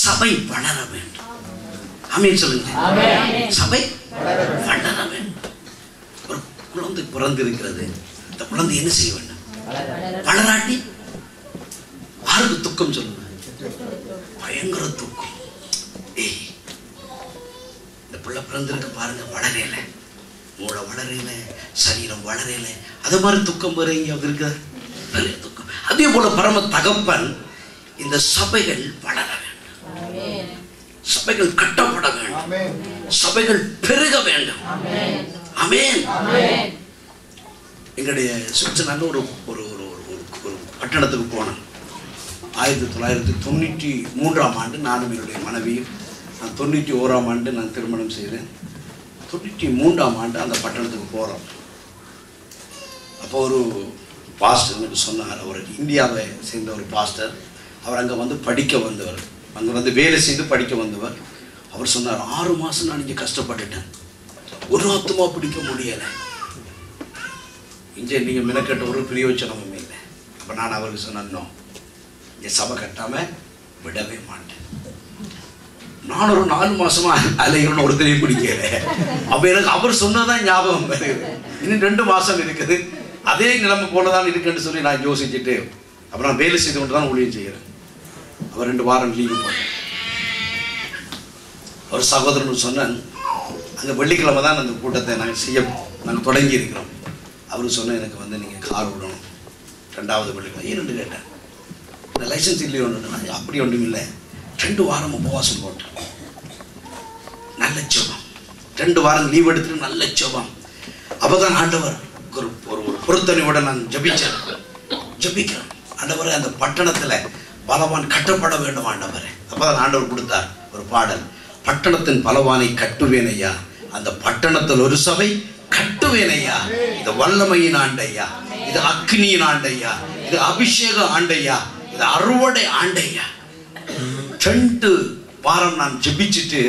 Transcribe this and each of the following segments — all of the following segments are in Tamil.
சபை வளர வேண்டும் ஆமீன் சொல்லுங்க சபை வளர வேண்டும் ஒரு குழந்தை பிறந்திருக்கிறது இந்த குழந்தை என்ன செய்ய வேண்டும் வளராட்டி யாருக்கு துக்கம் சொல்லுங்க பயங்கர துக்கம் ஏய் இந்த பிள்ளை பிறந்திருக்கு பாருங்க வளரையில மூளை வளரையில சரீரம் வளரையில அது மாதிரி துக்கம் வேற எங்கேயாவது இருக்குதா நிறைய துக்கம் அதே போல பரம தகப்பன் இந்த சபைகள் வளர வேண்டும் சபைகள் கட்டப்பட வேண்டும் சபைகள் பெருக வேண்டும் அமேன் எங்களுடைய சுவிட்சர்லாந்து ஒரு ஒரு ஒரு ஒரு- ஒரு ஒரு பட்டணத்துக்கு போனேன் ஆயிரத்தி தொள்ளாயிரத்தி தொண்ணூற்றி மூன்றாம் ஆண்டு நானும் என்னுடைய மனைவியும் நான் தொண்ணூற்றி ஓராம் ஆண்டு நான் திருமணம் செய்தேன் தொண்ணூற்றி மூன்றாம் ஆண்டு அந்த பட்டணத்துக்கு போகிறோம் அப்போ ஒரு பாஸ்டர் எனக்கு சொன்னார் அவர் இந்தியாவை சேர்ந்த ஒரு பாஸ்டர் அவர் அங்கே வந்து படிக்க வந்தவர் அங்கே வந்து வேலை செய்து படிக்க வந்தவர் அவர் சொன்னார் ஆறு மாதம் நான் இங்கே கஷ்டப்பட்டுட்டேன் ஒரு ஆத்துமா பிடிக்க முடியலை இங்கே நீங்கள் மினக்கட்ட ஒரு பிரயோஜனமும் இல்லை அப்போ நான் அவருக்கு சொன்னோ இங்கே சபை கட்டாமல் விடவே மாட்டேன் நான் ஒரு நாலு மாசமா அலைகிறோன்னு ஒருத்தரையும் பிடிக்கல அப்ப எனக்கு அவர் சொன்னதான் ஞாபகம் வருது இன்னும் ரெண்டு மாசம் இருக்குது அதே நிலைமை போலதான் இருக்குன்னு சொல்லி நான் யோசிச்சுட்டு அப்புறம் நான் வேலை செய்து கொண்டு தான் ஊழியம் செய்கிறேன் அவர் ரெண்டு வாரம் லீவு போட்டேன் அவர் சகோதரன் சொன்னேன் அந்த வெள்ளிக்கிழமை தான் அந்த கூட்டத்தை நாங்கள் செய்ய நாங்கள் தொடங்கி இருக்கிறோம் அவர் சொன்ன எனக்கு வந்து நீங்கள் கார் விடணும் ரெண்டாவது வெள்ளிக்கிழமை ஏன்னு கேட்டேன் இந்த லைசன்ஸ் இல்லையோ ஒன்று அப்படி ஒன்றும் இல்லை ரெண்டு வாரம் உபவாசம் போட்டேன் நல்ல ஜெபம் ரெண்டு வாரம் லீவ் எடுத்துட்டு நல்ல ஜெபம் அப்பதான் ஆண்டவர் ஒரு ஒரு ஒரு பொருத்தனையோட நான் ஜெபிச்சேன் ஜெபிக்கிறேன் ஆண்டவரே அந்த பட்டணத்துல பலவான் கட்டப்பட வேண்டும் ஆண்டவரே அப்பதான் ஆண்டவர் கொடுத்தார் ஒரு பாடல் பட்டணத்தின் பலவானை கட்டுவேன் ஐயா அந்த பட்டணத்தில் ஒரு சபை கட்டுவேன் ஐயா இது வல்லமையின் ஆண்டையா இது அக்னியின் ஆண்டையா இது அபிஷேக ஆண்டையா இது அறுவடை ஆண்டையா ரெண்டு வாரம் நான் ஜெபிச்சுட்டு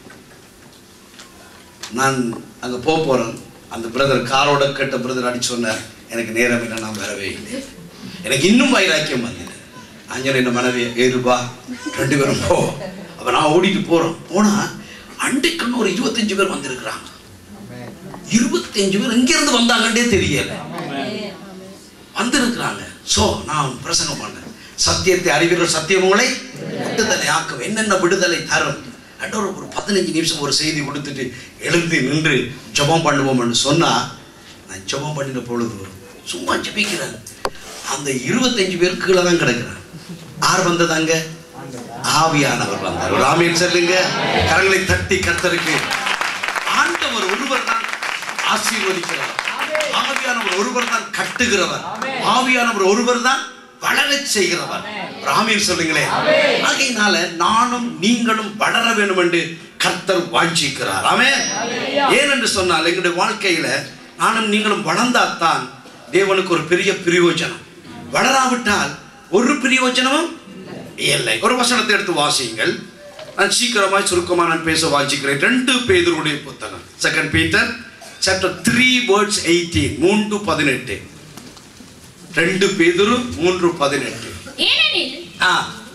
நான் அங்கே போக போகிறேன் அந்த பிரதர் காரோட கேட்ட பிரதர் அடி சொன்னார் எனக்கு நேரம் இல்லை நான் வரவே இல்லை எனக்கு இன்னும் வைராக்கியம் வந்தது அஞ்சல் என்ன மனைவி ஏறுபா ரெண்டு பேரும் போ அப்போ நான் ஓடிட்டு போகிறோம் போனால் அண்டைக்குன்னு ஒரு இருபத்தஞ்சு பேர் வந்திருக்கிறாங்க இருபத்தஞ்சு பேர் எங்கேருந்து வந்தாங்கன்னே தெரியல வந்திருக்கிறாங்க ஸோ நான் பிரசங்கம் பண்ணேன் சத்தியத்தை அறிவிக்கிற சத்தியம் உங்களை விடுதலை ஆக்கும் என்னென்ன விடுதலை தரும் அண்ட் ஒரு ஒரு பதினஞ்சு நிமிஷம் ஒரு செய்தி கொடுத்துட்டு எழுந்து நின்று ஜெபம் பண்ணுவோம்னு சொன்னா நான் ஜெபம் பண்ணின பொழுது சும்மா ஜெபிக்கிறேன் அந்த இருபத்தஞ்சு பேர் கீழே தான் கிடக்குறேன் யார் வந்ததாங்க ஆவியானவர் வந்தார் ஒரு ஆமீன் சொல்லுங்க கரங்களை தட்டி கர்த்தருக்கு ஆண்டவர் ஒருவர் தான் ஆசீர்வதிக்கிறவர் ஆவியானவர் ஒருவர் தான் கட்டுகிறவர் ஆவியானவர் ஒருவர் தான் வளரச் செய்கிறவர் ஒரு ஆமீன் சொல்லுங்களேன் ஆகையினால நானும் நீங்களும் வளர வேண்டும் என்று கர்த்தர் வாஞ்சிக்கிறார் ஆமென் ஏனென்று சொன்னால் எங்களுடைய வாழ்க்கையில நானும் நீங்களும் வளர்ந்தாத்தான் தேவனுக்கு ஒரு பெரிய பிரயோஜனம் வளராவிட்டால் ஒரு பிரயோஜனமும் இல்லை ஒரு வசனத்தை எடுத்து வாசியுங்கள் நான் சீக்கிரமாய் சுருக்கமா நான் பேச வாசிக்கிறேன் ரெண்டு பேதருடைய புத்தகம் second Peter chapter three words eighteen மூன்று பதினெட்டு ரெண்டு பேதுரு மூன்று பதினெட்டு ஏனெனில் ஆ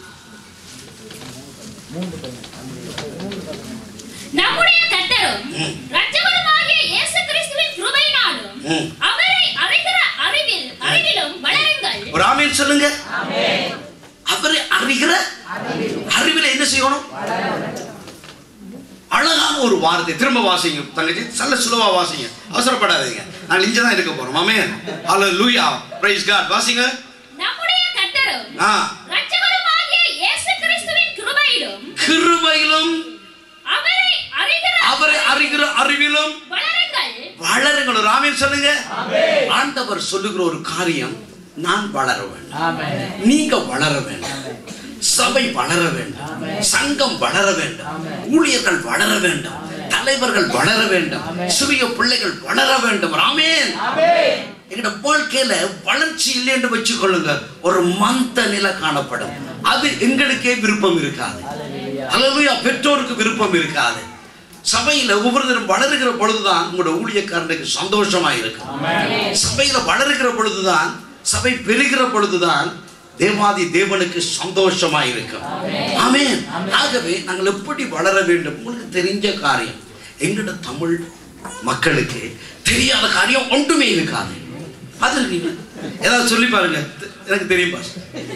நம்முடைய கர்த்தரும் ம். இரட்சகருமாகிய இயேசு கிறிஸ்துவின் கிருபையினாலும் ம். அவரை அறிகிற அறிவில் அறிவிலும் வளருங்கள் ஒரு ஆமீன் சொல்லுங்க அவரை அறிகிற அறிவில் என்ன செய்யணும் அழகான ஒரு வார்த்தை திரும்ப வாசிங்க தங்கச்சி நல்ல சுலவா வாசிங்க அவசரப்படாதீங்க நான் இங்க தான் இருக்க போறோம் ஆமே ஹalleluya லூயா பிரைஸ் காட் வாசிங்க நம்முடைய கர்த்தரும் ஆ இரட்சகருமாகிய இயேசு கிறிஸ்துவின் கிருபையிலும் கிருபையிலும் அவரை அறிகிற அவரை அறிகிற அறிவிலும் வளருங்கள் வளருங்கள் ஒரு ஆமீன் சொல்லுங்க ஆண்டவர் சொல்லுகிற ஒரு காரியம் நான் வளர வேண்டும் நீங்க வளர வேண்டும் சபை வளர வேண்டும் சங்கம் வளர வேண்டும் ஊழியர்கள் வளர வேண்டும் தலைவர்கள் வளர வேண்டும் சிறிய பிள்ளைகள் வளர வேண்டும் ஆமென் எங்கட வாழ்க்கையில வளர்ச்சி இல்லை என்று வச்சுக்கொள்ளுங்க ஒரு மந்த நிலை காணப்படும் அது எங்களுக்கே விருப்பம் இருக்காது அல்லது பெற்றோருக்கு விருப்பம் இருக்காது சபையில ஒவ்வொருத்தரும் வளருகிற பொழுதுதான் உங்களோட ஊழியக்காரனுக்கு சந்தோஷமா இருக்கும் சபையில வளருகிற பொழுதுதான் சபை பெருகிற பொழுதுதான் தேவாதி தேவனுக்கு சந்தோஷமா இருக்கும் ஆமென் ஆகவே நாங்கள் எப்படி வளர வேண்டும் உங்களுக்கு தெரிஞ்ச காரியம் எங்கட தமிழ் மக்களுக்கு தெரியாத காரியம் ஒன்றுமே இருக்காது அது நீங்க ஏதாவது சொல்லி பாருங்க தெ- எனக்கு தெரியும் பாஸ்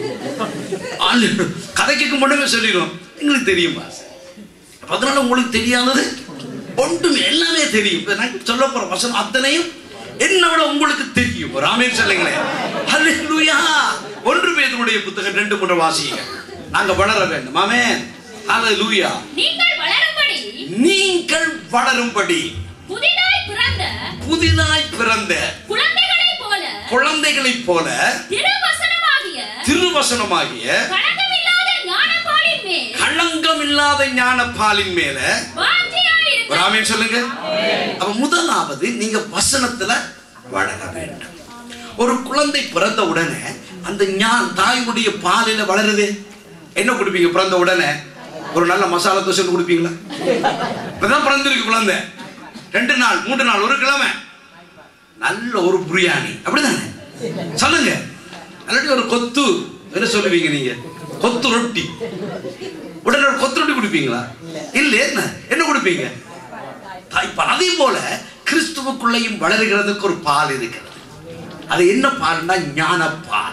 ஆளு கதை கேட்கும் மட்டுமே சொல்லிடும் எங்களுக்கு தெரியும் பாஸ் அதனால உங்களுக்கு தெரியாதது ஒன்றுமே எல்லாமே தெரியும் இப்ப நான் சொல்ல போற வசனம் அத்தனையும் என்ன விட உங்களுக்கு தெரியும் ராமேன் சொல்லுங்களேன் ஹalleluya ஒன்று பேதுடைய புத்தகம் ரெண்டு மூன்று வாசிங்க நாங்க வளர வேண்டும் ஆமென் ஹalleluya நீங்கள் வளரும்படி நீங்கள் வளரும்படி புதிதாய் பிறந்த புதிதாய் பிறந்த குழந்தைகளைப் போல குழந்தைகளைப் போல திருவசனமாகிய திருவசனமாகிய களங்கமில்லாத ஞானப்பாலின் மேல் களங்கம் இல்லாத ஞானப்பாலின் மேல வாஞ்சையாயிருங்கள். ஒரு ஆமென் சொல்லுங்க அப்ப முதலாவது நீங்க வசனத்துல வளர வேண்டும் ஒரு குழந்தை பிறந்த உடனே அந்த ஞான் தாயுடைய பாலில வளருது என்ன குடிப்பீங்க பிறந்த உடனே ஒரு நல்ல மசாலா தோசை ஒண்ணு குடிப்பீங்களா இப்பதான் பிறந்திருக்கு குழந்தை ரெண்டு நாள் மூன்று நாள் ஒரு கிழமை நல்ல ஒரு பிரியாணி அப்படிதானே சொல்லுங்க இல்லாட்டி ஒரு கொத்து என்ன சொல்லுவீங்க நீங்க கொத்து ரொட்டி உடனே ஒரு கொத்து ரொட்டி குடிப்பீங்களா இல்ல என்ன என்ன குடிப்பீங்க தாய்ப்பால் அதே போல கிறிஸ்துவுக்குள்ளேயும் வளருகிறதுக்கு ஒரு பால் இருக்கிறது அது என்ன பால்னா ஞான பால்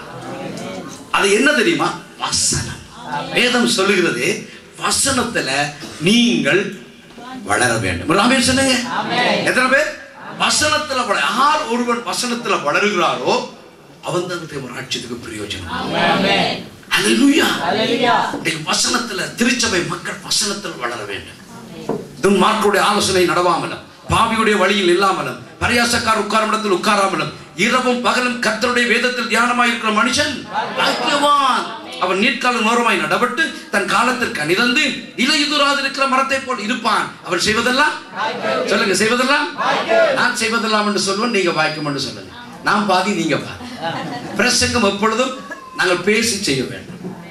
அது என்ன தெரியுமா வசனம் வேதம் சொல்லுகிறது வசனத்துல நீங்கள் வளர வேண்டும் ராமேன் சொன்னீங்க எத்தனை பேர் வசனத்துல வள யார் ஒருவன் வசனத்துல வளருகிறாரோ அவன் தான் தேவராட்சியத்துக்கு பிரயோஜனம் ஹalleluya இன்னைக்கு வசனத்துல திருச்சபை மக்கள் வசனத்தில் வளர வேண்டும் துன்மார்க்குடைய ஆலோசனை நடவாமலும் பாவியுடைய வழியில் இல்லாமலும் பரியாசக்கார் உட்காரும் இடத்தில் உட்காராமலும் இரவும் பகலும் கர்த்தருடைய வேதத்தில் தியானமாய் இருக்கிற மனுஷன் பாக்கியவான் அவன் நீர்க்காலம் நோரமாய் நடபட்டு தன் காலத்திற்கு அணிதந்து இலையுதுராது இருக்கிற மரத்தை போல் இருப்பான் அவன் செய்வதெல்லாம் சொல்லுங்க செய்வதெல்லாம் நான் செய்வதெல்லாம் என்று சொல்லுவேன் நீங்க வாய்க்கும் என்று சொல்லுங்க நான் பாதி நீங்க பாதி பிரசங்கம் எப்பொழுதும் நாங்கள் பேசி செய்ய வேண்டும்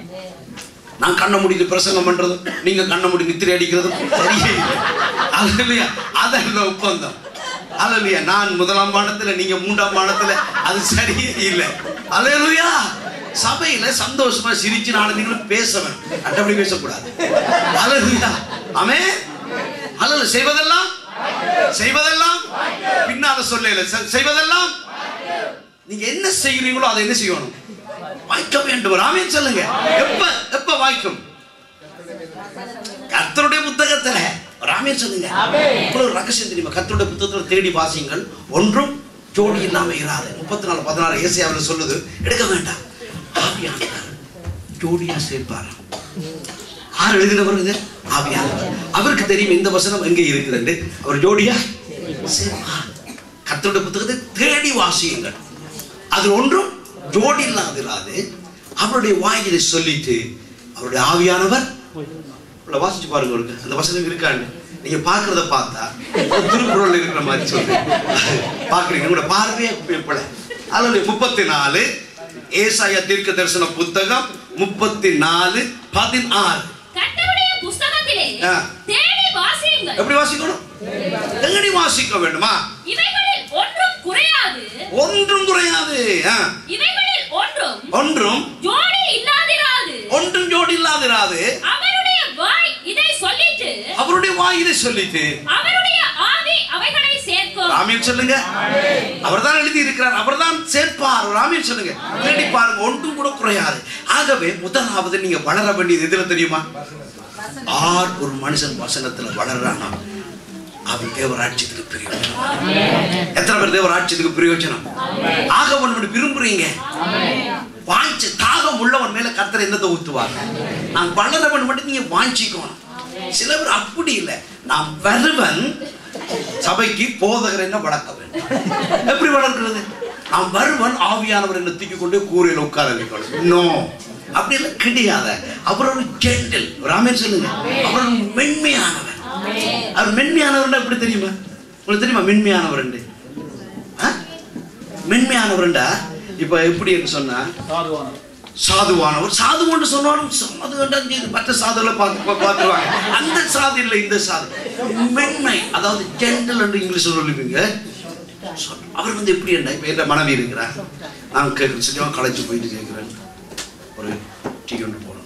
நான் கண்ண முடிது பிரசங்கம் பண்றதும் நீங்க கண்ண முடி நித்திரை அடிக்கிறதும் சரியே இல்லை அது இல்லையா அதல்ல ஒப்பந்தம் அது இல்லையா நான் முதலாம் பாடத்துல நீங்க மூன்றாம் பாடத்துல அது சரியே இல்லை அலையலுயா சபையில சந்தோஷமா சிரிச்சு நாலு நீங்களும் பேசணும் அட்டப்படி பேசக்கூடாது அலையலுயா ஆமே அல்ல செய்வதெல்லாம் செய்வதெல்லாம் பின்னால சொல்லல செ- செய்வதெல்லாம் நீங்க என்ன செய்கிறீங்களோ அதை என்ன செய்யணும் வாய்க்க வேண்டும் ராமேன் சொல்லுங்க எப்ப எப்ப வாய்க்கும் கர்த்தருடைய புத்தகத்துல ராமேன் சொல்லுங்க இவ்வளவு ரகசியம் தெரியுமா கர்த்தருடைய புத்தகத்துல தேடி வாசியுங்கள் ஒன்றும் ஜோடி இல்லாம இராது முப்பத்தி நாலு பதினாறு ஏசியாவில் சொல்லுது எடுக்க வேண்டாம் ஆவியானவர் ஜோடியா சேர்ப்பார் யார் எழுதினவர் இது ஆவியானவர் அவருக்கு தெரியும் இந்த வசனம் எங்கே இருக்குதுன்னு அவர் ஜோடியா சேர்ப்பார் கர்த்தருடைய புத்தகத்தை தேடி வாசியுங்கள் அது ஒன்றும் ஜோடி இல்லாதிராது அவருடைய வாயிலை சொல்லிட்டு அவருடைய ஆவியானவர் உள்ள வாசிச்சு பாருங்க ஒரு அந்த வசனம் இருக்கான்னு நீங்க பாக்குறத பார்த்தா ஒரு திருக்குறள் இருக்கிற மாதிரி சொல்லு பாக்குறீங்க உங்களோட பார்வையே எப்பல அதுல முப்பத்தி நாலு ஏசாயா தீர்க்க தரிசன புத்தகம் முப்பத்தி நாலு பதினாறு கர்த்தருடைய புஸ்தகத்திலே ஆ. தேடி வாசியுங்கள் எப்படி வாசிக்கணும் எங்கடி வாசிக்க வேண்டுமா இவைகளில் ஒன்றும் குறையாது ஒன்றும் குறையாது ஆ. இவைகளில் ஒன்றும் ஒன்றும் ஜோடி இல்லாதிராது ஒன்றும் ஜோடி இல்லாதிராது அவருடைய வாய் இதை சொல்லிட்டு அவருடைய வாயிலை சொல்லிட்டு அவருடைய ஆவி அவைகளை சேர்க்கும் ராமியம் சொல்லுங்க அவர்தான் எழுதி இருக்கிறார் அவர்தான் சேர்ப்பார் ராமியம் சொல்லுங்க தேடி பாருங்க ஒன்றும் கூட குறையாது ஆகவே முதலாவது நீங்க வளர வேண்டியது எதுல தெரியுமா ஆர் ஒரு மனுஷன் வசனத்துல வளர்றானா அவன் தேவராட்சியத்துக்கு பிரயோஜனம் எத்தனை பேர் தேவராட்சியத்துக்கு பிரயோஜனம் ஆக ஒன்று விரும்புறீங்க வாஞ்சி தாகம் உள்ளவன் மேல கர்த்தர் என்னத்தை ஊத்துவார் நான் வளரவன் மட்டும் நீங்க வாஞ்சிக்கணும் சில பேர் அப்படி இல்லை நான் வருவன் சபைக்கு போதகர் என்ன வளர்க்க வேண்டும் எப்படி வளர்க்கிறது நான் வருவன் ஆவியானவர் என்ன தூக்கி கொண்டு கூரையில் உட்கார வைக்கணும் நோ அப்படி எல்லாம் கிடையாது அவர் ஒரு ஜென்டில் ராமேன் சொல்லுங்க அவர் ஒரு மென்மையானவர் அவர் மென்மையானவர் எப்படி தெரியுமா உங்களுக்கு தெரியுமா மென்மையானவர் மென்மையானவர்ண்டா இப்ப எப்படி சொன்னா சாதுவானவர் சாதுவான்னு சொன்னாலும் சாது வேண்டாம் செய்து மற்ற சாதுல பார்த்து பார்த்துருவாங்க அந்த சாது இல்லை இந்த சாது மென்மை அதாவது ஜென்டல் என்று இங்கிலீஷ் சொல்லுவீங்க அவர் வந்து எப்படி என்ன இப்ப என் மனைவி இருக்கிறார் நான் கேட்குறேன் சத்தியமா களைச்சு போயிட்டு கேட்குறேன் ஒரு டீ கொண்டு போகணும்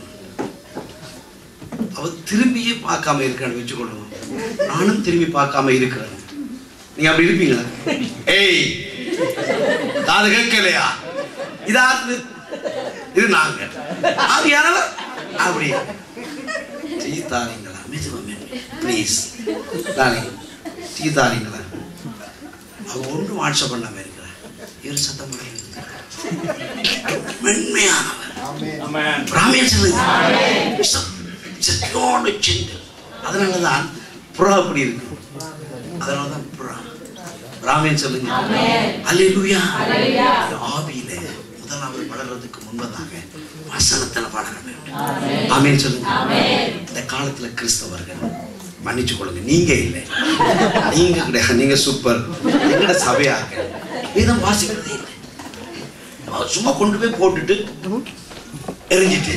அவ திரும்பியே பார்க்காம இருக்கான்னு வச்சுக்கொள்ளுவோம் நானும் திரும்பி பார்க்காம இருக்கிறேன் நீங்க அப்படி இருப்பீங்களா ஏய் காது கேட்கலையா இதாரு இது நாங்க ஆவியானவர் அப்படி டீ தாரீங்களா மெதுவா ப்ளீஸ் தானே டீ தாரீங்களா அவ ஒன்றும் வாட்ஸ்அப் பண்ணாம இருக்கிறார் இவர் சத்தம் பண்ணி மென்மையானவர் பிராமியன் சொல்லுங்க சத்தியோட சிண்டு அதனாலதான் புறா அப்படி இருக்கு அதனாலதான் புறா பிராமியன் சொல்லுங்க அல்லேலூயா ஆவியில முதலாவது வளர்றதுக்கு முன்பதாக வசனத்துல வளர வேண்டும் ஆமீன் சொல்லுங்க இந்த காலத்துல கிறிஸ்தவர்கள் மன்னிச்சு கொள்ளுங்க நீங்க இல்லை நீங்க கிடையாது நீங்க சூப்பர் எங்கட சபையாக வேதம் வாசிக்கிறதே இல்லை அவர் சும்மா கொண்டு போய் போட்டுட்டு எரிஞ்சிட்டு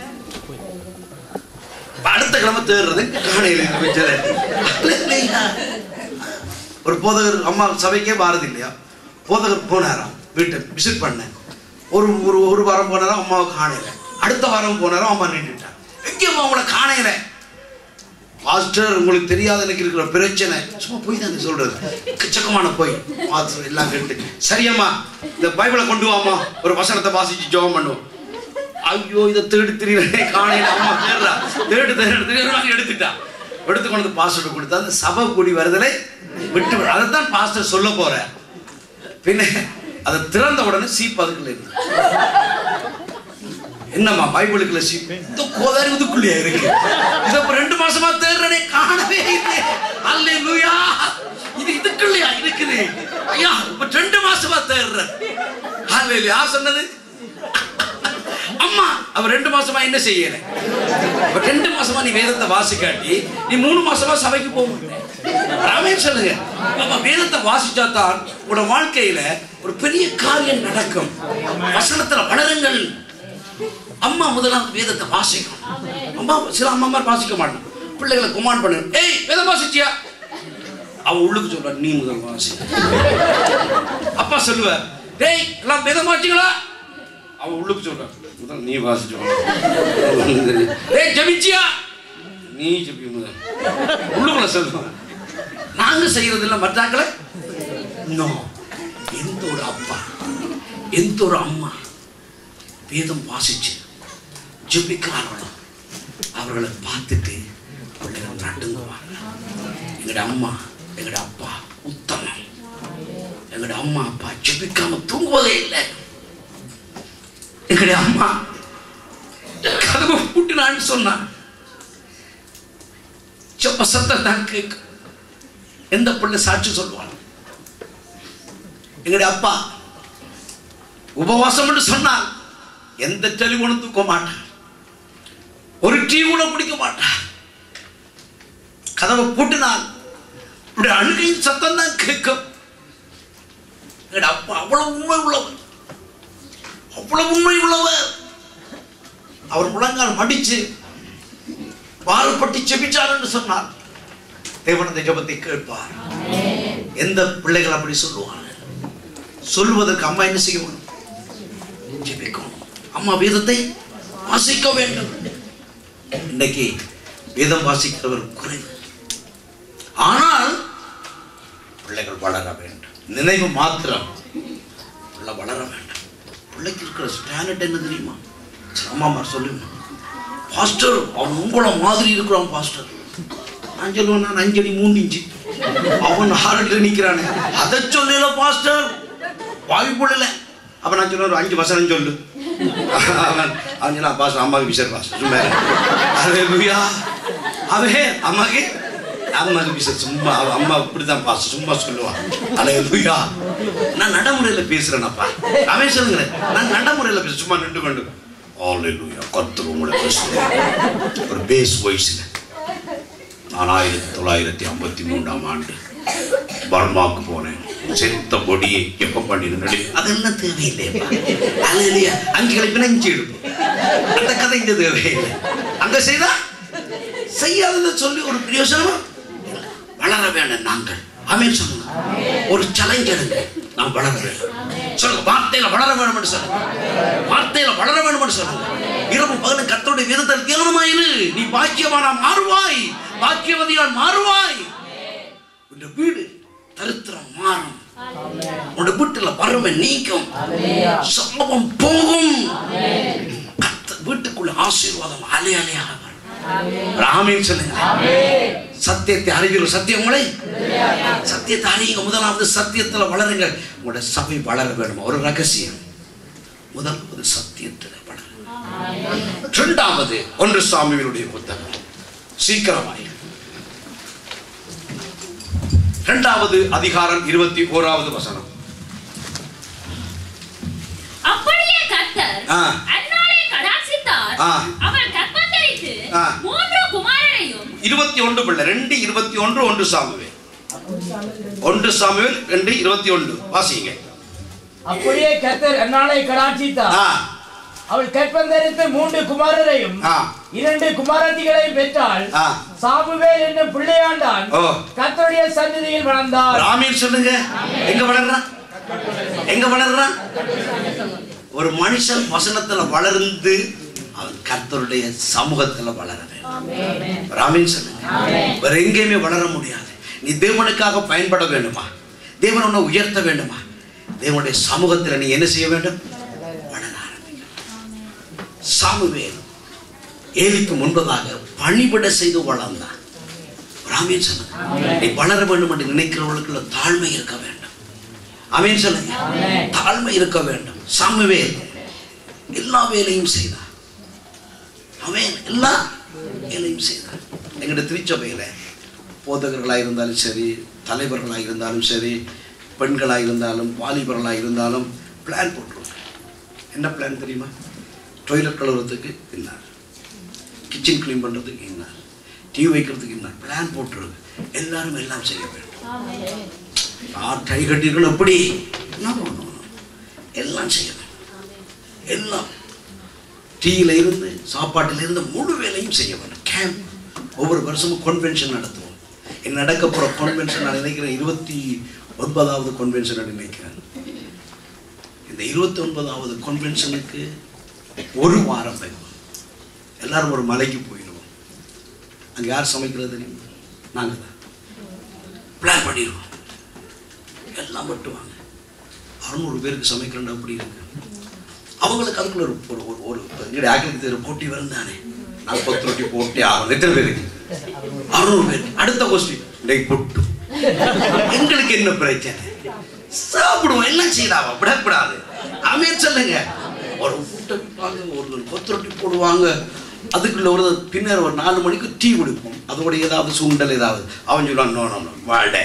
அடுத்த கிழமை தேடுறது காணையில் வச்சது ஒரு போதகர் அம்மா சபைக்கே வாரது இல்லையா போதகர் போனாராம் வீட்டை விசிட் பண்ண ஒரு ஒரு ஒரு வாரம் போனாராம் அம்மாவை காணையில அடுத்த வாரம் போனாராம் அம்மா நின்றுட்டான் எங்கேயும் அவங்கள காணையில பாஸ்டர் உங்களுக்கு தெரியாத எனக்கு இருக்கிற பிரச்சனை சும்மா போய் தான் சொல்றது எக்கச்சக்கமான போய் பாஸ்டர் எல்லாம் கேட்டு சரியம்மா இந்த பைபிளை கொண்டு வாமா ஒரு வசனத்தை வாசிச்சு ஜெபம் பண்ணுவோம் ஐயோ இதை தேடி திரியிறே காணையில அம்மா தேடுறா தேடு தேடு தேடு எடுத்துட்டா எடுத்து கொண்டு வந்து பாஸ்டர் கொடுத்தா அந்த சபை கூடி வருதலை விட்டு விடு. அதைத்தான் பாஸ்டர் சொல்ல போறேன் பின்ன அதை திறந்த உடனே சீப் அதுக்குள்ள இருந்து என்னம்மா பைபிளுக்குள்ள சீப் இந்த கோதாரி இதுக்குள்ளேயே இருக்கு இதை இப்ப ரெண்டு மாசமா தேடுறனே காணவே இல்லை அல்லேலூயா இது இதுக்குள்ளயா இருக்குது ஐயா இப்ப ரெண்டு மாசமா தேடுறேன் அல்லேலூயா யார் சொன்னது அம்மா அவ ரெண்டு மாசமா என்ன செய்யல இப்ப ரெண்டு மாசமா நீ வேதத்தை வாசிக்காட்டி நீ மூணு மாசமா சபைக்கு போக மாட்டேன் ராமேன் சொல்லுங்க நம்ம வேதத்தை வாசிச்சா தான் உங்களோட வாழ்க்கையில ஒரு பெரிய காரியம் நடக்கும் வசனத்துல வளருங்கள் அம்மா முதலாவது வேதத்தை வாசிக்கணும் அம்மா சில அம்மா வாசிக்க மாட்டோம் பிள்ளைகளை குமான் பண்ணு ஏய் வேதம் வாசிச்சியா அவ உள்ளுக்கு சொல்ற நீ முதல் வாசி அப்பா சொல்லுவார் டேய் எல்லாம் வேதம் வாசிங்களா அவ உள்ளுக்கு சொல்ற முதல் நீ வாசிச்சு டேய் ஜெபிச்சியா நீ ஜெபி முதல் உள்ளுக்குள்ள சொல்லுவான் நாங்க செய்யறது இல்ல மற்றாக்களை நோ எந்த ஒரு அப்பா எந்த ஒரு அம்மா வேதம் வாசிச்சு ஜெபிக்கிறார்களோ அவர்களை பார்த்துட்டு பிள்ளைகள் நடுங்குவாங்க எங்கட அம்மா எங்கட அப்பா உத்தமம் எங்கட அம்மா அப்பா ஜெபிக்காம தூங்குவதே இல்லை எங்கட அம்மா கதவை பூட்டினான்னு சொன்னான் செப்ப சத்தம் தான் கேட்கும் எந்த பிள்ளை சாட்சி சொல்லுவான் எங்கட அப்பா உபவாசம் என்று சொன்னால் எந்த டெலிபோனும் தூக்க மாட்டான் ஒரு டீ கூட குடிக்க மாட்டான் கதவை பூட்டினால் இப்படி அழுகையின் சத்தம் தான் கேட்கும் எங்கட அப்பா அவ்வளவு உண்மை உள்ளவர் அவ்வளவு உண்மை உள்ளவர் அவர் முழங்கால் மடிச்சு பால்பட்டி செபிச்சார் என்று சொன்னார் தேவன் அந்த ஜெபத்தை கேட்பார் எந்த பிள்ளைகள் அப்படி சொல்லுவாங்க சொல்லுவதற்கு அம்மா என்ன செய்யணும் ஜெபிக்கணும் அம்மா வேதத்தை வாசிக்க வேண்டும் இன்னைக்கு வேதம் வாசிக்கிறவர் குறைவு ஆனால் பிள்ளைகள் வளர வேண்டும் நினைவு மாத்திரம் பிள்ளை வளர வேண்டும் பிள்ளைக்கு இருக்கிற ஸ்டாண்டர்ட் என்ன தெரியுமா அம்மா சொல்லுங்க பாஸ்டர் அவன் உங்களை மாதிரி இருக்கிறான் பாஸ்டர் நான் சொல்லுவேன் நான் அஞ்சடி மூணு இன்ச்சு அவன் ஆறு நிற்கிறானே அதை சொல்லல பாஸ்டர் வாய்ப்பு இல்லை அப்ப நான் சொல்லுவேன் ஒரு அஞ்சு வசனம் சொல்லு அவன் அவன் சொன்னா பாஸ்டர் அம்மாவுக்கு விசர் பாஸ்டர் சும்மா அலேலுயா அவே அம்மாக்கு அம்மாவுக்கு விசர் சும்மா அவ அம்மா இப்படிதான் பாஸ்டர் சும்மா சொல்லுவான் அலேலுயா நான் நடைமுறையில பேசுறேனப்பா அவன் சொல்லுங்களேன் நான் நடைமுறையில பேச சும்மா நின்று கொண்டு ஆலேலுயா கர்த்தர் உங்களை பேசுறேன் ஒரு பேஸ் வாய்ஸ்ல நான் ஆயிரத்தி தொள்ளாயிரத்தி ஐம்பத்தி மூன்றாம் ஆண்டு பர்மாவுக்கு போனேன் செத்த பொடியை எப்ப பண்ணிருந்தே அதெல்லாம் தேவையில்லையப்பா அது இல்லையா அங்கே பிணைஞ்சு எடுப்போம் அந்த கதை இங்க தேவையில்லை அங்க செய்தா செய்யாததை சொல்லி ஒரு பிரயோசனம் இல்லை. வளர வேண்டும் நாங்கள் ஆமென் சொல்லுங்க ஒரு சேலஞ்ச் எடுங்க நாம் வளர வேண்டும் சொல்லுங்க வார்த்தையில வளர வேண்டும் என்று சொல்லுங்க வார்த்தையில வளர வேண்டும் என்று சொல்லுங்க இரவு பகலும் கர்த்தருடைய விருதல் தியானமாயிரு நீ பாக்கியவானா மாறுவாய் பாக்கியவதியால் மாறுவாய் உன் வீடு தரித்திரம் மாறும் உன் வீட்டுல வறுமை நீக்கும் சாபம் போகும் கர்த்தர் வீட்டுக்குள்ள ஆசீர்வாதம் அலை அலையாக வரும் ராமேன் சொல்லுங்க சத்தியத்தை அறிவீர்கள் சத்தியங்களை சத்தியத்தை அறியுங்க முதலாவது சத்தியத்துல வளருங்க உங்களோட சபை வளர வேணும் ஒரு ரகசியம் முதலாவது சத்தியத்தில் வளர இரண்டாவது ஒன்று சாமிகளுடைய புத்தகம் சீக்கிரமாய் இரண்டாவது அதிகாரம் இருபத்தி ஓராவது வசனம் அப்படியே கர்த்தர் ஆ. அன்னாளை கடாட்சித்தார் ஆ. அவள் கர்ப்பம் தரித்து ஆ. மூன்று குமாரரையும் இருபத்தி ஒன்று பிள்ளை ரெண்டு இருபத்தி ஒன்று ஒன்று சாமுவேல் ஒன்று சாமுவேல் ரெண்டு இருபத்தி ஒன்று வாசிங்க அப்படியே கர்த்தர் அந்நாளை கடாட்சித்தார் ஆ அவள் கற்பந்தரித்து மூன்று குமாரரையும் ஆ இரண்டு குமாரத்திகளையும் பெற்றாள் ஆ சாமுவேல் என்னும் பிள்ளையாண்டான் ஓ கர்த்தருடைய சந்நிதியில் வளர்ந்தார் ராமீன் சொல்லுங்க எங்க வளர்றான் எங்க வளர்றான் ஒரு மனுஷன் வசனத்துல வளர்ந்து அவன் கர்த்தருடைய சமூகத்துல வளர வேண்டும் ராமீன் சொல்லுங்க வேற எங்கேயுமே வளர முடியாது நீ தேவனுக்காக பயன்பட வேண்டுமா தேவன் உன்னை உயர்த்த வேண்டுமா தேவனுடைய சமூகத்துல நீ என்ன செய்ய வேண்டும் வளர ஆரம்பிக்கணும் சாமுவேல் ஏலிக்கு முன்பதாக பணிபட செய்து வளர்ந்தான் ராமேன் சொல்லுங்க நீ வளர வேண்டும் என்று நினைக்கிறவர்களுக்குள்ள தாழ்மை இருக்க வேண்டும் அமேன் சொல்லுங்க தாழ்மை இருக்க வேண்டும் சாமுவேல் எல்லா வேலையும் செய்தார் அவன் எல்லா வேலையும் செய்தார் எங்களுடைய திருச்சபையில போதகர்களாக இருந்தாலும் சரி தலைவர்களாக இருந்தாலும் சரி பெண்களாக இருந்தாலும் வாலிபர்களாக இருந்தாலும் பிளான் போட்டுருவாங்க என்ன பிளான் தெரியுமா டொய்லெட் கழுவுறதுக்கு இன்னார் கிச்சன் க்ளீன் பண்ணுறதுக்கு இன்னார் டீ வைக்கிறதுக்கு இன்னார் பிளான் போட்டுருக்கு எல்லாரும் எல்லாம் செய்ய வேண்டும் யார் கை கட்டியிருக்கணும் எப்படி No, no, no, no. எல்லாம் செய்ய வேண்டும் எல்லாம் டீயில இருந்து சாப்பாட்டில இருந்து முழு வேலையும் செய்ய வேண்டும் கேம்ப் ஒவ்வொரு வருஷமும் கன்வென்ஷன் நடத்துவோம் இங்க நடக்க போற கன்வென்ஷன் நான் நினைக்கிறேன் இருபத்தி ஒன்பதாவது கன்வென்ஷன் நினைக்கிறேன் இந்த இருபத்தி ஒன்பதாவது கன்வென்ஷனுக்கு ஒரு வாரம் வைப்போம் எல்லாரும் ஒரு மலைக்கு போயிடுவோம் அங்க யார் சமைக்கிறது தெரியும் நாங்கள் தான் பிளான் பண்ணிடுவோம் எல்லாம் வெட்டுவாங்க அறுநூறு பேருக்கு சமைக்கிறேன் அப்படி இருக்கு அவங்களுக்கு அதுக்குள்ள ஒரு ஒரு ஒரு ஒரு எங்களுடைய ஆக்கிரமித்து ஒரு போட்டி வருந்தானே நான் பத்து ரொட்டி போட்டி ஆகும் எத்தனை பேருக்கு அறுநூறு பேர் அடுத்த கொஸ்டின் டேய் பொட்டு எங்களுக்கு என்ன பிரச்சனை சாப்பிடுவோம் எல்லாம் செய்யலாமா விடக்கூடாது அவன் சொல்லுங்க ஒரு முட்டை விற்பாங்க ஒரு கொத்து ரொட்டி போடுவாங்க அதுக்குள்ள ஒரு பின்னர் ஒரு நாலு மணிக்கு டீ குடிப்போம் அதோட ஏதாவது சுண்டல் ஏதாவது அவன் சொல்லுவான் நோ நோ நோ வாடை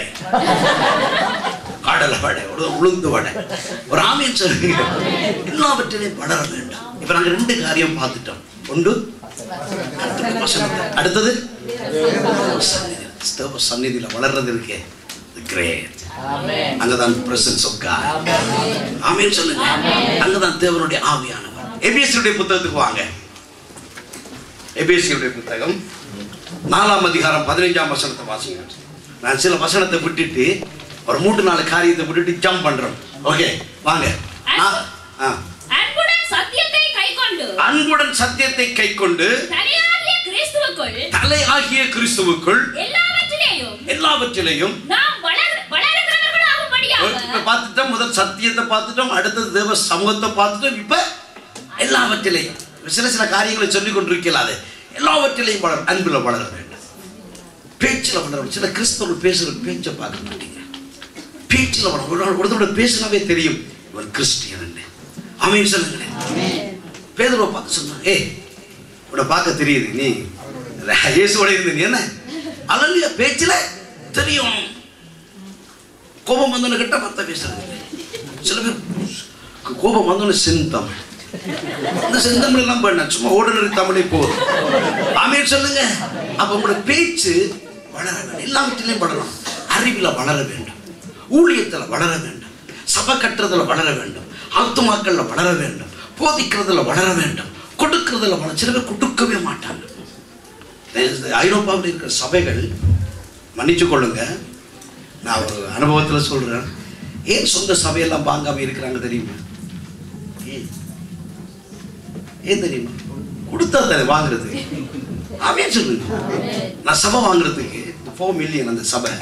கடலை வடை ஒரு உளுந்து வடை ஒரு ஆமியன் சொல்லுங்க எல்லாவற்றிலையும் வளர வேண்டாம் இப்ப நாங்க ரெண்டு காரியம் பார்த்துட்டோம் ஒன்று கர்த்தருடைய வசனத்தை. அடுத்தது சந்நிதி. ஸ்தோப சந்நிதியில வளர்றது இருக்கே கிரேட் அங்கதான் பிரசன்ஸ் ஆஃப் காட் ஆமென் சொல்லுங்க அங்கதான் தேவனுடைய ஆவியானவர் எபிஎஸ்சியுடைய புத்தகத்துக்கு வாங்க எபிஎஸ்சியுடைய புத்தகம் நாலாம் அதிகாரம் பதினைஞ்சாம் வசனத்தை வாசிங்க நான் சில வசனத்தை விட்டுட்டு ஒரு மூன்று நாலு காரியத்தை விட்டுட்டு ஜம்ப் பண்றோம் ஓகே வாங்க நான்- ஆ. அன்புடன் சத்தியத்தை கைக்கொண்டு அன்புடன் சத்தியத்தை கைக்கொண்டு தனியாகிய கிறிஸ்துவுக்குள் தலை ஆகிய கிறிஸ்துவுக்குள் எல்லாவற்றிலேயும் எல்லாவற்றிலையும் நாம் வளர வளருகிறவர்களாகும்படியாக இப்ப பார்த்துட்டோம் முதல் சத்தியத்தை பார்த்துட்டோம் அடுத்தது தேவ சமூகத்தை பார்த்துட்டோம் இப்ப எல்லாவற்றிலையும் சில சில காரியங்களை சொல்லிக் கொண்டிருக்கலாது எல்லாவற்றிலையும் வளர அன்புல வளர வேண்டும் பேச்சில் வளர வேண்டும். சில கிறிஸ்தவர்கள் பேசுற பேச்சை பார்க்க மாட்டீங்க பேச்சில் வளர ஒரு நாள் ஒருத்தரோட பேசினாவே தெரியும் இவன் கிறிஸ்டியன் அமையும் சொல்லுங்களேன் பேதுருவை பார்த்து சொன்னான் ஏய் உன்னை பார்க்க தெரியுது நீ இயேசுவோட இருந்த நீ என்ன அலலிய பேச்சில் தெரியும் கோபம் வந்தவன கிட்ட மத்த பேசுறது இல்லை. சில பேர் கு- கோபம் வந்தவன செந்தமிழ் அந்த செந்தமிழ் எல்லாம் பண்ண சும்மா ஓடுநரி தமிழே போதும் ஆமீர் சொல்லுங்க அப்ப உங்களோட பேச்சு வளர வேண்டும் எல்லாவற்றிலையும் வளரணும் அறிவில் வளர வேண்டும் ஊழியத்துல வளர வேண்டும் சபை கட்டுறதுல வளர வேண்டும் ஆத்துமாக்கள்ல வளர வேண்டும் போதிக்கிறதுல வளர வேண்டும் கொடுக்கிறதுல வளர சில பேர் கொடுக்கவே மாட்டாங்க ஐரோப்பாவில் இருக்கிற சபைகள் மன்னிச்சு கொள்ளுங்க நான் ஒரு அனுபவத்தில் சொல்றேன் ஏன் சொந்த சபையெல்லாம் வாங்காம இருக்கிறாங்க தெரியுமா ஏன் ஏன் தெரியுமா கொடுத்தா தானே வாங்குறது ஆமென் சொல்லுங்க நான் சபை வாங்குறதுக்கு ஃபோர் மில்லியன் அந்த சபை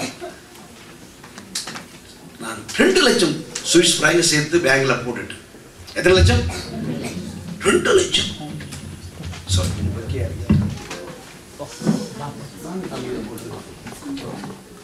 நான் ரெண்டு லட்சம் சுவிஸ் பிராங்க சேர்த்து பேங்க்ல போட்டுட்டேன் எத்தனை லட்சம் ரெண்டு லட்சம் சாரி